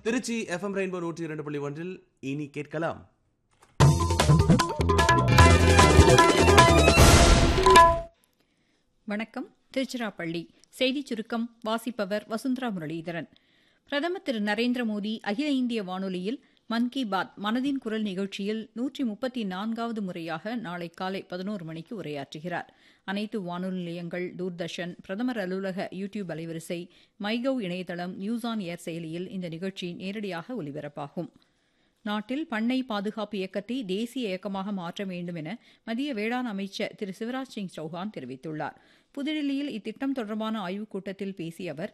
Trichy FM rainbow நூற்றி இரண்டு புள்ளி ஒன்றில் இனி கேட்கலாம் வணக்கம் திருச்சிராப்பள்ளி செய்திச் சுருக்கம் வாசிப்பவர் வசுந்தரா முரளிதரன் பிரதமர் திரு நரேந்திர மோடி அகில இந்திய வானொலியில் மன் கி பாத் மனதின் குரல் நிகழ்ச்சியில் நூற்றி முப்பத்தி நான்காவது முறையாக நாளை காலை பதினோரு மணிக்கு உரையாற்றுகிறார் அனைத்து வானொலி நிலையங்கள் தூர்தர்ஷன் பிரதமர் அலுவலக யூ டியூப் அலைவரிசை மைகவ் இணையதளம் நியூஸ் ஆன் ஏர் செயலியில் இந்த நிகழ்ச்சி நேரடியாக ஒலிபரப்பாகும் நாட்டில் பண்ணை பாதுகாப்பு இயக்கத்தை தேசிய இயக்கமாக மாற்ற வேண்டும் என மத்திய வேளாண் அமைச்சர் திரு சிவராஜ் சிங் சௌஹான் தெரிவித்துள்ளார் புதுடில்லியில் இத்திட்டம் தொடர்பான ஆய்வுக் கூட்டத்தில் பேசிய அவர்